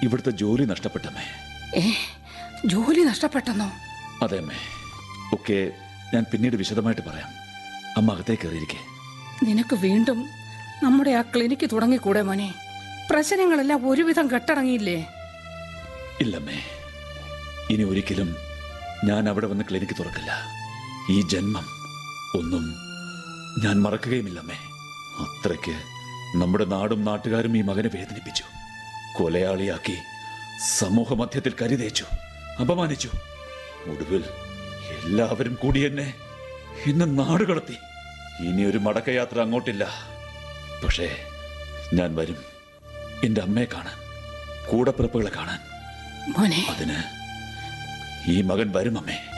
ഇവിടുത്തെ ജോലി നഷ്ടപ്പെട്ടമ്മേ ഏ ജോലി നഷ്ടപ്പെട്ടെന്നോ അതെ അമ്മേ ഒക്കെ ഞാൻ പിന്നീട് വിശദമായിട്ട് പറയാം അമ്മ അകത്തേക്ക് കയറിയിരിക്കെ നിനക്ക് വീണ്ടും നമ്മുടെ ആ ക്ലിനിക്ക് തുടങ്ങിക്കൂടെ മോനെ പ്രശ്നങ്ങളെല്ലാം ഒരുവിധം കെട്ടടങ്ങിയില്ലേ ഇല്ലമ്മേ ഇനി ഒരിക്കലും ഞാൻ അവിടെ വന്ന് ക്ലിനിക്ക് തുറക്കില്ല ഈ ജന്മം ഒന്നും ഞാൻ മറക്കുകയുമില്ലമ്മേ അത്രയ്ക്ക് നമ്മുടെ നാടും നാട്ടുകാരും ഈ മകനെ വേദനിപ്പിച്ചു കൊലയാളിയാക്കി സമൂഹ മധ്യത്തിൽ കരിതേച്ചു അപമാനിച്ചു ഒടുവിൽ എല്ലാവരും കൂടി എന്നെ എന്നെ നാടുകടത്തി ഇനി ഒരു മടക്കയാത്ര അങ്ങോട്ടില്ല പക്ഷേ ഞാൻ വരും എൻ്റെ അമ്മയെ കാണാൻ കൂടപ്പിറപ്പുകളെ കാണാൻ മോനെ അതിന് ഈ മകൻ വരും അമ്മേ